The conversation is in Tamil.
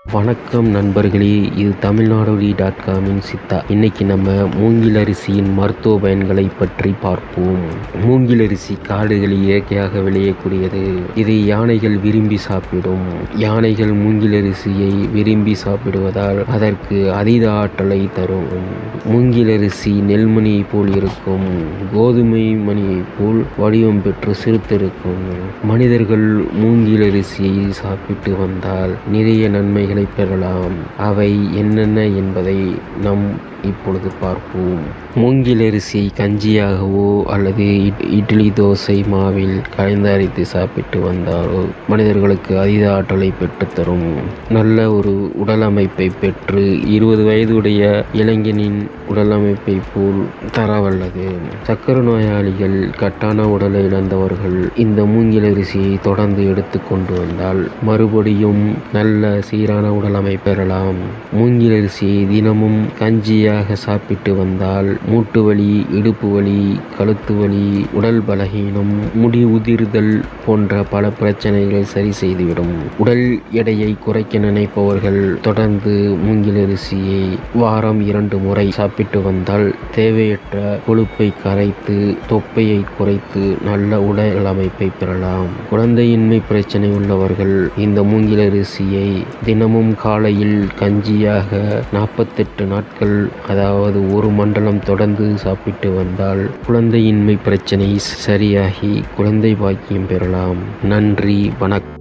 வணக்கம் நண்பர்களே இது தமிழ்நாடோடி டாட் காமின் சித்தா இன்னைக்கு நம்ம மூங்கில் அரிசியின் மருத்துவ பயன்களை பற்றி பார்ப்போம் மூங்கில் அரிசி காடுகளில் இயற்கையாக விளையக்கூடியது இதை யானைகள் விரும்பி சாப்பிடும் யானைகள் மூங்கில் அரிசியை விரும்பி சாப்பிடுவதால் அதற்கு அதீத ஆற்றலை தரும் மூங்கில் அரிசி நெல்மணியை போல் இருக்கும் கோதுமை மணியை போல் வடிவம் பெற்று சிறுத்திருக்கும் மனிதர்கள் மூங்கில் அரிசியை சாப்பிட்டு வந்தால் நிறைய நன்மைகளை பெறலாம் அவை என்னென்ன என்பதை நம் இப்பொழுது பார்ப்போம் மூங்கில் அரிசி கஞ்சியாகவோ அல்லது இட்- இட்லி தோசை மாவில் கலந்து அரைத்து சாப்பிட்டு வந்தாலோ மனிதர்களுக்கு அதீத ஆற்றலை பெற்றுத்தரும் நல்ல ஒரு உடல் அமைப்பை பெற்று இருபது வயதுடைய இளைஞனின் உடல் அமைப்பை போல் தரவல்லது சக்கரை நோயாளிகள் கட்டான உடலை இழந்தவர்கள் இந்த மூங்கில் அரிசியை தொடர்ந்து எடுத்துக்கொண்டு வந்தால் மறுபடியும் நல்ல சீரான உடல் அமைப்பு பெறலாம் மூங்கில் அரிசியை தினமும் கஞ்சியாக சாப்பிட்டு வந்தால் மூட்டு வலி இடுப்பு வலி கழுத்து வலி உடல் பலகீனம் முடி உதிர்தல் போன்ற பல பிரச்சனைகளை சரி செய்துவிடும் உடல் எடையை குறைக்க நினைப்பவர்கள் தொடர்ந்து மூங்கில் அரிசியை வாரம் இரண்டு முறை சாப்பிட்டு வந்தால் தேவையற்ற கொழுப்பை கரைத்து தொப்பையை குறைத்து நல்ல உடல் அமைப்பை பெறலாம் குழந்தையின்மை பிரச்சனை உள்ளவர்கள் இந்த மூங்கில் அரிசியை தினமும் காலையில் கஞ்சியாக நாற்பத்தெட்டு நாட்கள் அதாவது ஒரு மண்டலம் தொடர்ந்து சாப்பிட்டு வந்தால் குழந்தையின்மை பிரச்சனை சரியாகி குழந்தை பாக்கியம் பெறலாம் நன்றி வணக்கம்